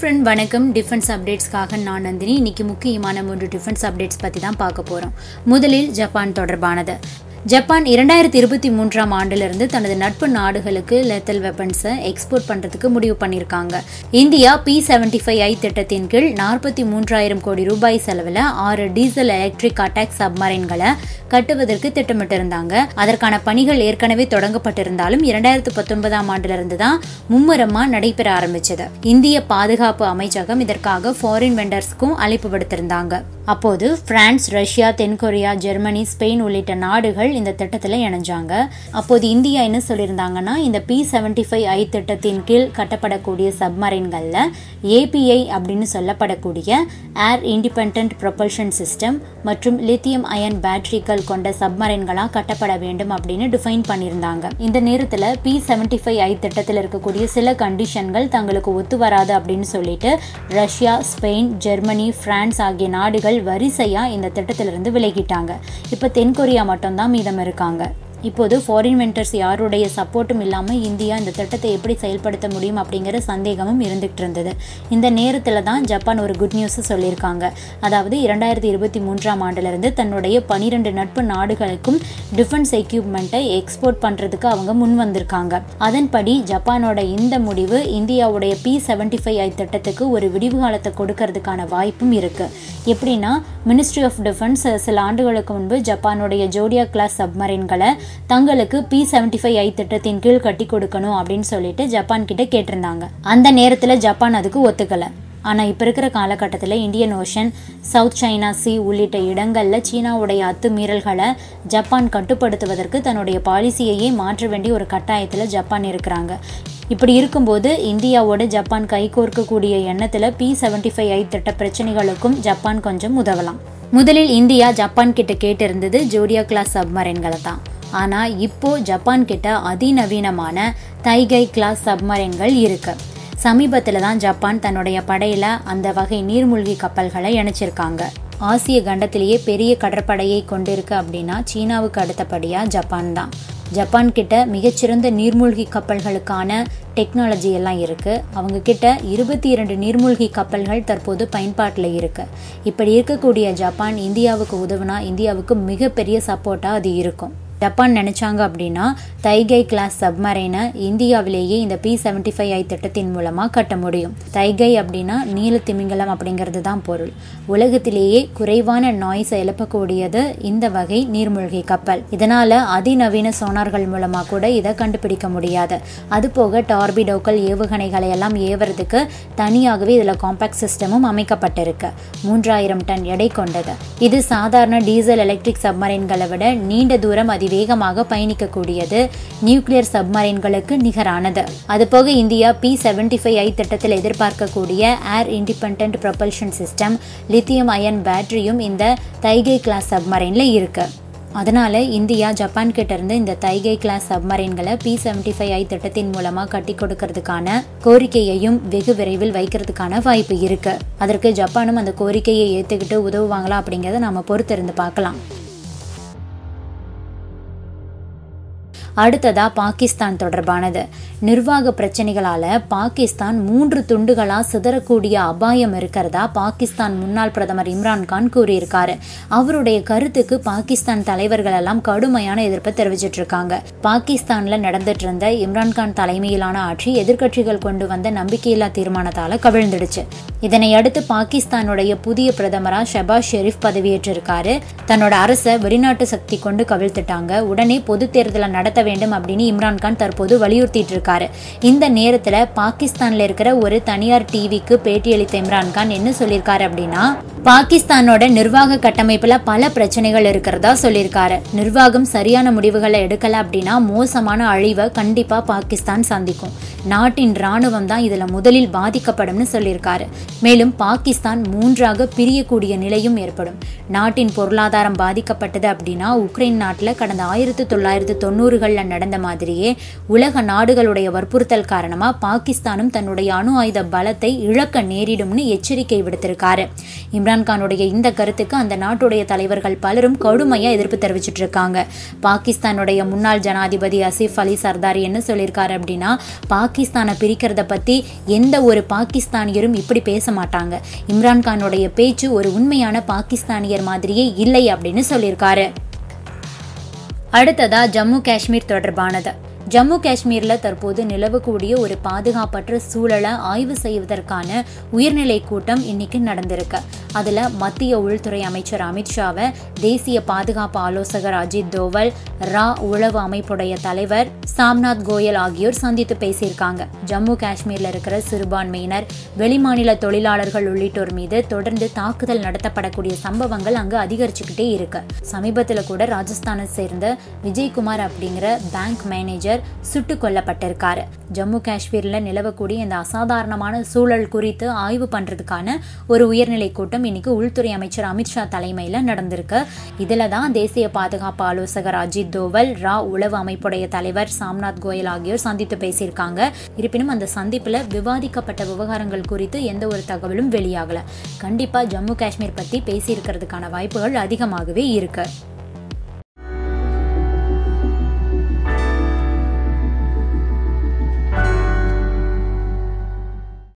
friend வணக்கம் defence அப்டேட்ஸ்க்காக நான் நந்தினி இன்னைக்கு முக்கியமான மூன்று டிஃபென்ஸ் அப்டேட்ஸ் பற்றி தான் பார்க்க போகிறோம் முதலில் ஜப்பான் தொடர்பானது ஜப்பான் இரண்டாயிரத்தி இருபத்தி மூன்றாம் ஆண்டிலிருந்து தனது நட்பு நாடுகளுக்கு லெத்தல் வெப்பன்ஸை எக்ஸ்போர்ட் பண்ணுறதுக்கு முடிவு பண்ணியிருக்காங்க India P seventy five I திட்டத்தின் கீழ் நாற்பத்தி மூன்றாயிரம் கோடி ரூபாய் செலவில் ஆறு டீசல் எலக்ட்ரிக் அட்டாக் சப்மரைன்களை கட்டுவதற்கு திட்டமிட்டிருந்தாங்க அதற்கான பணிகள் ஏற்கனவே தொடங்கப்பட்டிருந்தாலும் இரண்டாயிரத்து பத்தொன்பதாம் ஆண்டிலிருந்து தான் மும்முரமா நடைபெற ஆரம்பிச்சது இந்திய பாதுகாப்பு அமைச்சகம் இதற்காக ஃபாரின் வெண்டர்ஸ்க்கும் அழைப்பு விடுத்திருந்தாங்க அப்போது பிரான்ஸ் ரஷ்யா தென்கொரியா ஜெர்மனி ஸ்பெயின் உள்ளிட்ட நாடுகள் இந்த திட்டத்தில் இணைஞ்சாங்க அப்போது இந்தியா என்ன சொல்லியிருந்தாங்கன்னா இந்த பி செவன்டி ஃபைவ் ஐ திட்டத்தின் கீழ் கட்டப்படக்கூடிய சப்மரைன்களில் ஏபிஐ அப்படின்னு சொல்லப்படக்கூடிய ஏர் இண்டிபெண்ட் ப்ரொபல்ஷன் சிஸ்டம் மற்றும் லித்தியம் அயன் பேட்டரிகள் கொண்ட சப்மரைன்களாக கட்டப்பட வேண்டும் அப்படின்னு டிஃபைன் பண்ணியிருந்தாங்க இந்த நேரத்தில் பி செவன்டி ஃபைவ் ஐ திட்டத்தில் இருக்கக்கூடிய சில கண்டிஷன்கள் தங்களுக்கு ஒத்து வராது அப்படின்னு சொல்லிட்டு ரஷ்யா ஸ்பெயின் ஜெர்மனி பிரான்ஸ் ஆகிய நாடுகள் வரிசையாக இந்த திட்டத்திலிருந்து விலகிட்டாங்க இப்போ தென்கொரியா மட்டும்தான் மீதம் இருக்காங்க இப்போது ஃபாரின் வெண்டர்ஸ் யாருடைய சப்போர்ட்டும் இல்லாமல் இந்தியா இந்த திட்டத்தை எப்படி செயல்படுத்த முடியும் அப்படிங்கிற சந்தேகமும் இருந்துகிட்டு இருந்தது இந்த நேரத்தில் தான் ஜப்பான் ஒரு குட் நியூஸை சொல்லியிருக்காங்க அதாவது இரண்டாயிரத்தி இருபத்தி மூன்றாம் ஆண்டிலிருந்து தன்னுடைய பனிரெண்டு நட்பு நாடுகளுக்கும் டிஃபென்ஸ் எக்யூப்மெண்ட்டை எக்ஸ்போர்ட் பண்ணுறதுக்கு அவங்க முன் வந்திருக்காங்க அதன்படி ஜப்பானோட இந்த முடிவு இந்தியாவுடைய பி செவன்டி ஃபைவ் ஐ திட்டத்துக்கு ஒரு விடிவு காலத்தை கொடுக்கறதுக்கான வாய்ப்பும் இருக்குது எப்படின்னா மினிஸ்ட்ரி ஆஃப் டிஃபென்ஸ் சில ஆண்டுகளுக்கு முன்பு ஜப்பானுடைய ஜோடியா கிளாஸ் சப்மரைன்களை தங்களுக்கு பி செவன்டி ஃபைவ் ஐ திட்டத்தின் கீழ் கட்டி கொடுக்கணும் அப்படின்னு சொல்லிட்டு ஜப்பான் கிட்ட கேட்டிருந்தாங்க அந்த நேரத்தில் ஜப்பான் அதுக்கு ஒத்துக்கலை ஆனால் இப்போ இருக்கிற காலகட்டத்தில் Indian Ocean South China Sea உள்ளிட்ட இடங்களில் சீனாவுடைய அத்துமீறல்களை ஜப்பான் கட்டுப்படுத்துவதற்கு தன்னுடைய பாலிசியையே மாற்ற வேண்டிய ஒரு கட்டாயத்தில் ஜப்பான் இருக்கிறாங்க இப்படி இருக்கும்போது இந்தியாவோட ஜப்பான் கைகோர்க்கக்கூடிய எண்ணத்தில் பி செவன்டி ஃபைவ் ஐ திட்ட பிரச்சனைகளுக்கும் ஜப்பான் கொஞ்சம் உதவலாம் முதலில் இந்தியா ஜப்பான் கிட்ட கேட்டிருந்தது ஜோடியா கிளாஸ் சப்மரைன்களை தான் ஆனால் இப்போ ஜப்பான் கிட்ட அதிநவீனமான தைகை கிளாஸ் சப்மரைன்கள் இருக்கு சமீபத்தில் தான் ஜப்பான் தன்னுடைய படையில் அந்த வகை நீர்மூழ்கி கப்பல்களை இணைச்சிருக்காங்க ஆசிய கண்டத்திலேயே பெரிய கடற்படையை கொண்டிருக்கு அப்படின்னா சீனாவுக்கு அடுத்தபடியாக ஜப்பான் தான் ஜப்பான் கிட்ட மிகச்சிறந்த நீர்மூழ்கி கப்பல்களுக்கான டெக்னாலஜி எல்லாம் இருக்குது அவங்க கிட்ட இருபத்தி இரண்டு நீர்மூழ்கி கப்பல்கள் தற்போது பயன்பாட்டில் இருக்கு இப்படி இருக்கக்கூடிய ஜப்பான் இந்தியாவுக்கு உதவுனா இந்தியாவுக்கு மிகப்பெரிய சப்போர்ட்டாக அது இருக்கும் ஜப்பான் நினச்சாங்க அப்படின்னா தைகை கிளாஸ் சப்மரைனை இந்தியாவிலேயே இந்த பி செவன்டி ஃபைவ் ஐ திட்டத்தின் மூலமாக கட்ட முடியும் தைகை அப்படின்னா நீல திமிங்கலம் அப்படிங்கிறது தான் பொருள் உலகத்திலேயே குறைவான நாய்ஸை எழுப்பக்கூடியது இந்த வகை நீர்மூழ்கி கப்பல் இதனால் அதிநவீன சோனார்கள் மூலமாக கூட இதை கண்டுபிடிக்க முடியாது அது போக டார்பிடோக்கள் ஏவுகணைகளை எல்லாம் ஏவுறதுக்கு தனியாகவே இதில் காம்பேக்ட் சிஸ்டமும் அமைக்கப்பட்டிருக்கு மூன்றாயிரம் டன் எடை கொண்டது இது சாதாரண டீசல் எலக்ட்ரிக் சப்மரைன்களை விட நீண்ட தூரம் அதி வேகமாக பயணிக்கக்கூடியது நியூக்ளியர் சப்மரைன்களுக்கு நிகரானது அதுபோக India P seventy five I திட்டத்தில் எதிர்பார்க்கக்கூடிய air independent propulsion system lithium ion பேட்டரியும் இந்த தைகை கிளாஸ் சப்மரைனில் இருக்கு அதனால இந்தியா ஜப்பான் கிட்ட இருந்து இந்த தைகை கிளாஸ் சப்மரைன்களை பி செவன்டி ஃபைவ் ஐ திட்டத்தின் மூலமாக கட்டி கொடுக்கறதுக்கான கோரிக்கையையும் வெகு விரைவில் வைக்கிறதுக்கான வாய்ப்பு இருக்கு அதற்கு ஜப்பானும் அந்த கோரிக்கையை ஏற்றுக்கிட்டு உதவுவாங்களா அப்படிங்கிறத நாம பொறுத்திருந்து பார்க்கலாம் அடுத்ததா பாகிஸ்தான் தொடர்பானது நிர்வாக பிரச்சனைகளால பாகிஸ்தான் மூன்று துண்டுகளா சிதறக்கூடிய அபாயம் இருக்கிறதா பாகிஸ்தான் முன்னாள் பிரதமர் இம்ரான்கான் கூறியிருக்காரு அவருடைய கருத்துக்கு பாகிஸ்தான் தலைவர்கள் எல்லாம் கடுமையான எதிர்ப்பை தெரிவிச்சிட்டு இருக்காங்க பாகிஸ்தான்ல நடந்துட்டு இருந்த இம்ரான்கான் தலைமையிலான ஆட்சி எதிர்க்கட்சிகள் கொண்டு வந்த நம்பிக்கையில்லா தீர்மானத்தால கவிழ்ந்துடுச்சு இதனை அடுத்து பாகிஸ்தானுடைய புதிய பிரதமரா ஷபாஸ் ஷெரீப் பதவியேற்றிருக்காரு தன்னோட அரசை வெளிநாட்டு சக்தி கொண்டு கவிழ்த்துட்டாங்க உடனே பொது தேர்தலை நடத்த வேண்டும் அப்படின்னு இம்ரான்கான் தற்போது வலியுறுத்திட்டு இருக்காரு இந்த நேரத்துல பாகிஸ்தான்ல இருக்கிற ஒரு தனியார் டிவிக்கு பேட்டியளித்த இம்ரான்கான் என்ன சொல்லியிருக்காரு அப்படின்னா பாகிஸ்தானோட நிர்வாக கட்டமைப்புல பல பிரச்சனைகள் இருக்கிறதா சொல்லியிருக்காரு நிர்வாகம் சரியான முடிவுகளை எடுக்கல அப்படின்னா மோசமான அழிவை கண்டிப்பா பாகிஸ்தான் சந்திக்கும் நாட்டின் ராணுவம் தான் இதுல முதலில் பாதிக்கப்படும்னு சொல்லியிருக்காரு மேலும் பாகிஸ்தான் மூன்றாக பிரியக்கூடிய நிலையும் ஏற்படும் நாட்டின் பொருளாதாரம் பாதிக்கப்பட்டது அப்படின்னா உக்ரைன் நாட்டில் கடந்த ஆயிரத்தி தொள்ளாயிரத்து தொண்ணூறுகளில் நடந்த மாதிரியே உலக நாடுகளுடைய வற்புறுத்தல் காரணமாக பாகிஸ்தானும் தன்னுடைய அணு ஆயுத பலத்தை இழக்க நேரிடும்னு எச்சரிக்கை விடுத்திருக்காரு இம்ரான் இம்ரான்கானுடைய இந்த கருத்துக்கு அந்த நாட்டுடைய தலைவர்கள் பலரும் கடுமையாக எதிர்ப்பு தெரிவிச்சிட்டு இருக்காங்க பாகிஸ்தானுடைய முன்னாள் ஜனாதிபதி அசீஃப் அலி சர்தாரி என்ன சொல்லியிருக்காரு அப்படின்னா பாகிஸ்தானை பிரிக்கிறத பற்றி எந்த ஒரு பாகிஸ்தானியரும் இப்படி பேச மாட்டாங்க இம்ரான்கானுடைய பேச்சு ஒரு உண்மையான பாகிஸ்தானியர் மாதிரியே இல்லை அப்படின்னு சொல்லியிருக்காரு அடுத்ததா ஜம்மு காஷ்மீர் தொடர்பானது ஜம்மு காஷ்மீரில் தற்போது நிலவக்கூடிய ஒரு பாதுகாப்பற்ற சூழலை ஆய்வு செய்வதற்கான உயர்நிலை கூட்டம் இன்னைக்கு நடந்திருக்கு அதில் மத்திய உள்துறை அமைச்சர் அமித்ஷாவை தேசிய பாதுகாப்பு ஆலோசகர் அஜித் தோவல் ரா உளவு அமைப்புடைய தலைவர் சாம்நாத் கோயல் ஆகியோர் சந்தித்து பேசியிருக்காங்க ஜம்மு காஷ்மீரில் இருக்கிற சிறுபான்மையினர் வெளிமாநில தொழிலாளர்கள் உள்ளிட்டோர் மீது தொடர்ந்து தாக்குதல் நடத்தப்படக்கூடிய சம்பவங்கள் அங்கு அதிகரிச்சுக்கிட்டே இருக்கு சமீபத்தில் கூட ராஜஸ்தானை சேர்ந்த விஜய்குமார் அப்படிங்கிற பேங்க் மேனேஜர் சுட்டு கொல்லப்பட்டிருக்காரு ஜம்மு காஷ்மீரில் நிலவக்கூடிய இந்த அசாதாரணமான சூழல் குறித்து ஆய்வு பண்ணுறதுக்கான ஒரு உயர்நிலை கூட்டம் இன்னைக்கு உள்துறை அமைச்சர் அமித்ஷா தலைமையில் நடந்திருக்கு இதில் தான் தேசிய பாதுகாப்பு ஆலோசகர் அஜித் தோவல் ரா உளவு அமைப்புடைய தலைவர் சாம்நாத் கோயல் ஆகியோர் சந்தித்து பேசியிருக்காங்க இருப்பினும் அந்த சந்திப்பில் விவாதிக்கப்பட்ட விவகாரங்கள் குறித்து எந்த ஒரு தகவலும் வெளியாகல கண்டிப்பாக ஜம்மு காஷ்மீர் பற்றி பேசியிருக்கிறதுக்கான வாய்ப்புகள் அதிகமாகவே இருக்கு